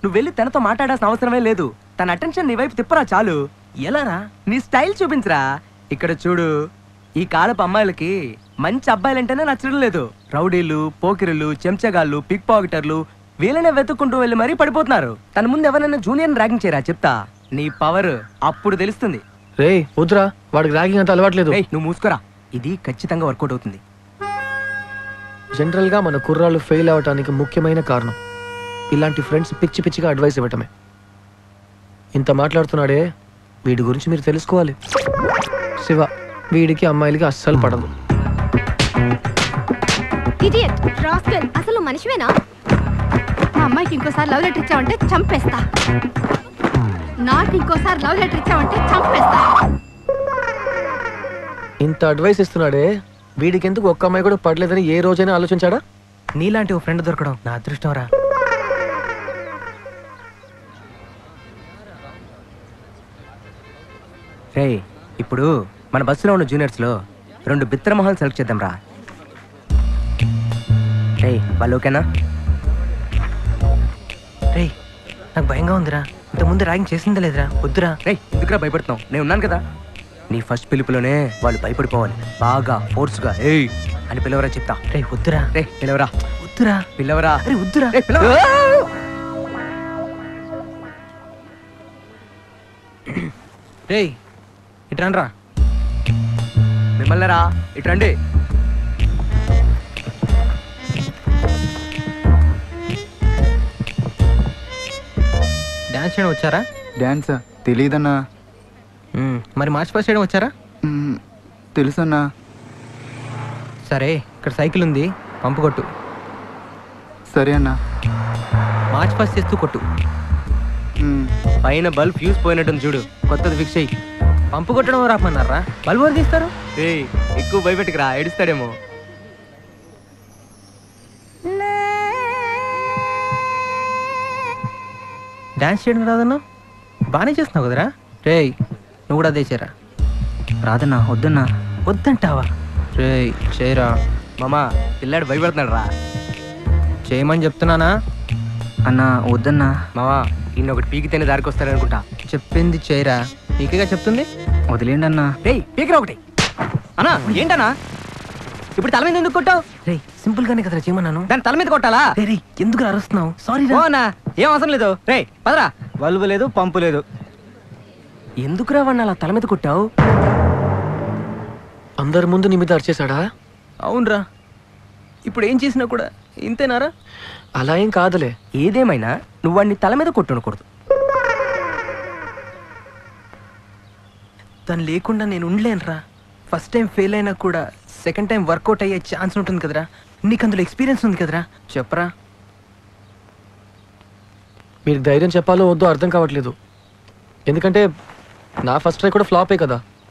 నువ్వు వెళ్ళి తనతో మాట్లాడాల్సిన అవసరమే లేదు తన అటెన్షన్ నీ వైపు తిప్పరా చాలు ఎలారా నీ స్టైల్ చూపించరా ఇక్కడ చూడు ఈ కాలపు అమ్మాయిలకి మంచి అబ్బాయిలంటేనే నచ్చడం లేదు రౌడీలు పోకిరులు చెంచగాళ్ళు పిక్ పాకెటర్లు వీళ్ళనే వెతుక్కుంటూ వెళ్ళి మరీ పడిపోతున్నారు తన ముందు ఎవరైనా జూనియర్ ర్యాగింగ్ చేయరా చెప్తా నీ పవర్ అప్పుడు తెలుస్తుంది రే వద్దురా వాడికి ర్యాగింగ్ అంత అలవాట్లేదు ఏయ్, నువ్వు మూసుకోరా ఇది ఖచ్చితంగా వర్కౌట్ అవుతుంది జనరల్ గా మన కుర్రాళ్ళు ఫెయిల్ అవటానికి ముఖ్యమైన కారణం ఇలాంటి ఫ్రెండ్స్ పిచ్చి పిచ్చిగా అడ్వైస్ ఇవ్వటమే ఇంత మాట్లాడుతున్నాడే వీడి గురించి మీరు తెలుసుకోవాలి శివ వీడికి అమ్మాయిలకి అస్సలు పడదు ఇడియట్ రాస్కల్ అసలు మనిషివేనా మా అమ్మాయికి ఇంకోసారి లవ్ లెటర్ ఇచ్చావంటే చంపేస్తా నాకు ఇంకోసారి లవ్ లెటర్ ఇచ్చావంటే చంపేస్తా ఇంత అడ్వైస్ ఇస్తున్నాడే వీడికి ఎందుకు ఒక్క అమ్మాయి కూడా పడలేదని ఏ రోజైనా ఆలోచించాడా నీలాంటి ఓ ఫ్రెండ్ దొరకడం నా అదృష్టం రా రే ఇప్పుడు మన బస్సులో ఉన్న జూనియర్స్ లో రెండు బిత్తర మొహాలు సెలెక్ట్ చేద్దాం రా రే వాళ్ళు ఓకేనా రే నాకు భయంగా ఉందిరా ఇంతకుముందు ర్యాగింగ్ చేసిందా లేదురా వద్దురా రే ఎందుకురా భయపడుతున్నావు నేను ఉన్నాను కదా నీ ఫస్ట్ పిలుపులోనే వాళ్ళు భయపడిపోవాలి బాగా ఫోర్స్గా ఏయ్ అని పిలవరా చెప్తా రే వద్దురా రే పిలవరా వద్దురా పిలవరా అరే వద్దురా రే పిలవరా రే ఇట్రాన్రా మిమ్మల్ని రా ఇటు రండి డాన్స్ చేయడం వచ్చారా డ్యాన్సా తెలీదన్నా మ్మ్. మరి మార్చ్ పాస్ చేయడం వచ్చారా మ్మ్, తెలుసన్నా సరే ఇక్కడ సైకిల్ ఉంది పంపు కొట్టు సరే అన్నా మార్చ్ పాస్ చేస్తూ కొట్టు మ్మ్, పైన బల్బ్ ఫ్యూజ్ పోయినట్టుంది చూడు కొత్తది ఫిక్స్ అయ్యి పంపు కొట్టడం రామన్నారా బల్బు ఎవరు తీస్తారు ఏయ్ ఎక్కువ భయపెట్టుకురా ఏడుస్తాడేమో డాన్స్ చేయడం రాదన్నా బాగానే చేస్తున్నావు కదరా రేయ్ నువ్వు కూడా అదే చేయరా రాదన్నా వద్దన్నా వద్దంటావా రేయ్ చేయరా మామా పిల్లాడు భయపడుతున్నాడు రా చేయమని చెప్తున్నానా అన్నా వద్దన్నా మామా ఈయన ఒకటి పీకితేనే దారికి వస్తాడనుకుంటా చెప్పింది చేయరా నీకేగా చెప్తుంది వదిలేండి అన్నా రేయ్ పీకరా ఒకటి అన్నా ఏంటన్నా ఇప్పుడు తల మీద ఎందుకు కొట్టావు రే సింపుల్ గానే కదరా చేయమన్నాను దాని తల మీద కొట్టాలా రే రే ఎందుకు అరుస్తున్నావు సారీ ఓ అన్నా ఏం అవసరం లేదు రే పదరా బల్బు లేదు పంపు లేదు ఎందుకురా వాడిని అలా తల మీద కొట్టావు అందరి ముందు నీ మీద అరిచేశాడా అవునరా ఇప్పుడు ఏం చేసినా కూడా ఇంతేనారా అలా ఏం కాదులే ఏదేమైనా నువ్వు వాడిని తల మీద కొట్టునకూడదు తను లేకుండా నేను ఉండలేనురా ఫస్ట్ టైం ఫెయిల్ అయినా కూడా సెకండ్ టైం వర్కౌట్ అయ్యే ఛాన్స్ ఉంటుంది కదరా నీకు అందులో ఎక్స్పీరియన్స్ ఉంది కదరా చెప్పరా మీరు ధైర్యం చెప్పాలో వద్దో అర్థం కావట్లేదు ఎందుకంటే నా ఫస్ట్ ట్రై కూడా ఫ్లాపే కదా